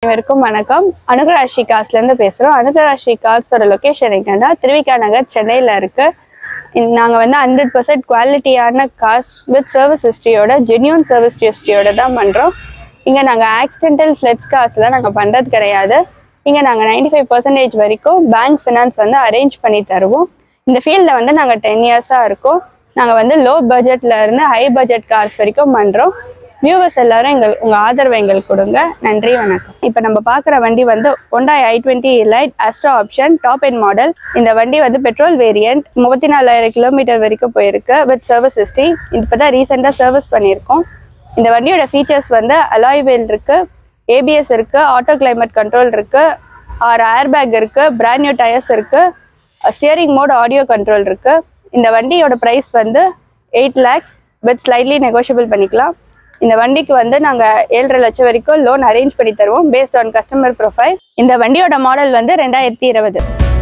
அனைவருக்கும் வணக்கம் அனுகராஷி கார்ஸ்லேருந்து பேசுகிறோம் அனுகராஷி கார்ஸோட லொக்கேஷன் எங்கன்னா திருவிக்கா நகர் சென்னையில் இருக்கு நாங்கள் வந்து ஹண்ட்ரட் பர்சன்ட் குவாலிட்டியான கார்ஸ் வித் சர்வீஸ் ஹிஸ்ட்ரியோட ஜென்யூன் சர்வீஸ் ஹிஸ்ட்ரியோட தான் பண்ணுறோம் இங்கே நாங்கள் ஆக்சிடென்டல் ஃப்ளெட்ஸ் கார்ஸ்லாம் நாங்கள் பண்ணுறது கிடையாது இங்கே நாங்கள் நைன்டி ஃபைவ் பர்சன்டேஜ் வரைக்கும் பேங்க் ஃபினான்ஸ் வந்து அரேஞ்ச் பண்ணி தருவோம் இந்த ஃபீல்டில் வந்து நாங்கள் டென் இயர்ஸாக இருக்கோம் நாங்கள் வந்து லோ பட்ஜெட்ல இருந்து ஹை பட்ஜெட் கார்ஸ் வரைக்கும் பண்ணுறோம் வியூவர்ஸ் எல்லாரும் எங்கள் உங்கள் ஆதரவை எங்களுக்கு கொடுங்க நன்றி வணக்கம் இப்போ நம்ம பார்க்குற வண்டி வந்து Hyundai i twenty Elite Asta option top end model இந்த வண்டி வந்து பெட்ரோல் வேரியன்ட் முப்பத்தி நாலாயிரம் கிலோமீட்டர் வரைக்கும் போயிருக்கு வித் சர்வீஸ் ஹிஸ்ட்ரி இப்போ தான் ரீசெண்டாக சர்வீஸ் பண்ணியிருக்கோம் இந்த வண்டியோட ஃபீச்சர்ஸ் வந்து அலாய் வீல் இருக்கு ஏபிஎஸ் இருக்கு ஆட்டோ கிளைமேட் கண்ட்ரோல் இருக்கு ஆறு ஏர் பேக் இருக்கு பிராண்ட் நியூ டயர்ஸ் இருக்கு ஸ்டியரிங் மோட் ஆடியோ கண்ட்ரோல் இருக்கு இந்த வண்டியோட ப்ரைஸ் வந்து eight lakhs with slightly negotiable பண்ணிக்கலாம் இந்த வண்டிக்கு வந்து நாங்கள் ஏழரை லட்சம் வரைக்கும் லோன் அரேஞ்ச் பண்ணி தருவோம் பேஸ்ட் ஆன் கஸ்டமர் ப்ரொஃபைல் இந்த வண்டியோட மாடல் வந்து ரெண்டாயிரத்தி இருபது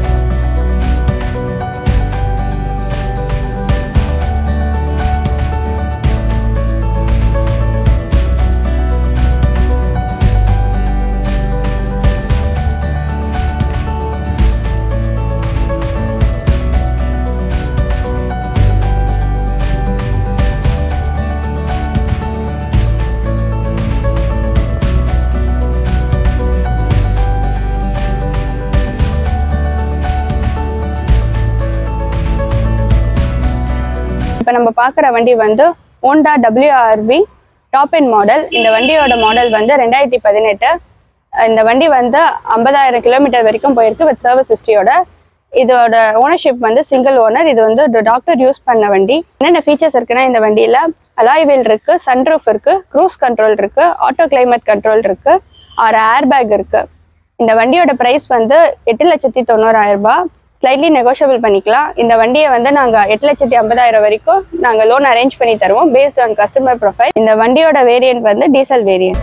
இப்போ நம்ம பார்க்குற வண்டி வந்து Honda WRV top end model இந்த வண்டியோட மாடல் வந்து ரெண்டாயிரத்தி பதினெட்டு இந்த வண்டி வந்து ஐம்பதாயிரம் கிலோமீட்டர் வரைக்கும் போயிருக்கு வித் சர்வீஸ் ஹிஸ்ட்ரியோட இதோட ஓனர்ஷிப் வந்து சிங்கிள் ஓனர் இது வந்து டாக்டர் யூஸ் பண்ண வண்டி என்னென்ன ஃபீச்சர்ஸ் இருக்குன்னா இந்த வண்டியில் அலாய் வீல் இருக்கு சன்ரூஃப் இருக்கு க்ரூஸ் கண்ட்ரோல் இருக்கு ஆட்டோ கிளைமேட் கண்ட்ரோல் இருக்கு ஆறு ஏர் பேக் இருக்கு இந்த வண்டியோட ப்ரைஸ் வந்து எட்டு லட்சத்தி தொண்ணூறாயிரம் ரூபாய் ஸ்லைட்லி நெகோஷியபிள் பண்ணிக்கலாம் இந்த வண்டியை வந்து நாங்கள் எட்டு லட்சத்தி ஐம்பதாயிரம் வரைக்கும் நாங்கள் லோன் அரேஞ்ச் பண்ணி தருவோம் பேஸ்ட் ஆன் கஸ்டமர் ப்ரொஃபைல் இந்த வண்டியோட வேரியன்ட் வந்து டீசல் வேரியன்ட்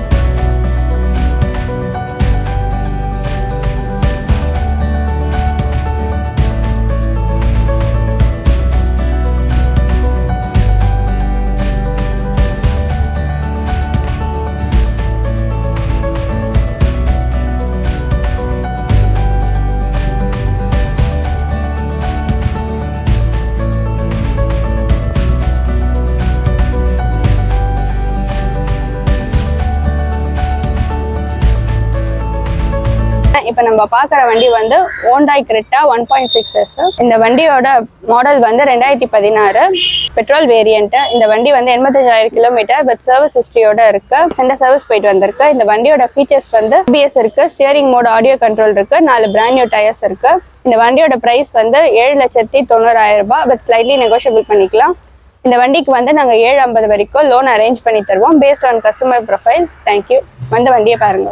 இப்போ நம்ம பார்க்குற வண்டி வந்து Hyundai Creta one point six S இந்த வண்டியோட மாடல் வந்து ரெண்டாயிரத்தி பதினாறு பெட்ரோல் வேரியன்ட் இந்த வண்டி வந்து எண்பத்தஞ்சாயிரம் கிலோமீட்டர் வித் சர்வீஸ் ஹிஸ்ட்ரியோட இருக்கு சென்டர் சர்வீஸ் போயிட்டு வந்திருக்கு இந்த வண்டியோட ஃபீச்சர்ஸ் வந்து பிஎஸ் இருக்கு ஸ்டியரிங் மோட் ஆடியோ கண்ட்ரோல் இருக்கு நாலு பிராண்ட் நியூ டயர்ஸ் இருக்கு இந்த வண்டியோட பிரைஸ் வந்து ஏழு லட்சத்தி தொண்ணூறாயிரம் ரூபாய் வித் ஸ்லைட்லி நெகோஷியபிள் பண்ணிக்கலாம் இந்த வண்டிக்கு வந்து நாங்கள் ஏழு ஐம்பது வரைக்கும் லோன் அரேஞ்ச் பண்ணி தருவோம் based on customer profile thank you வந்து வண்டியை பாருங்க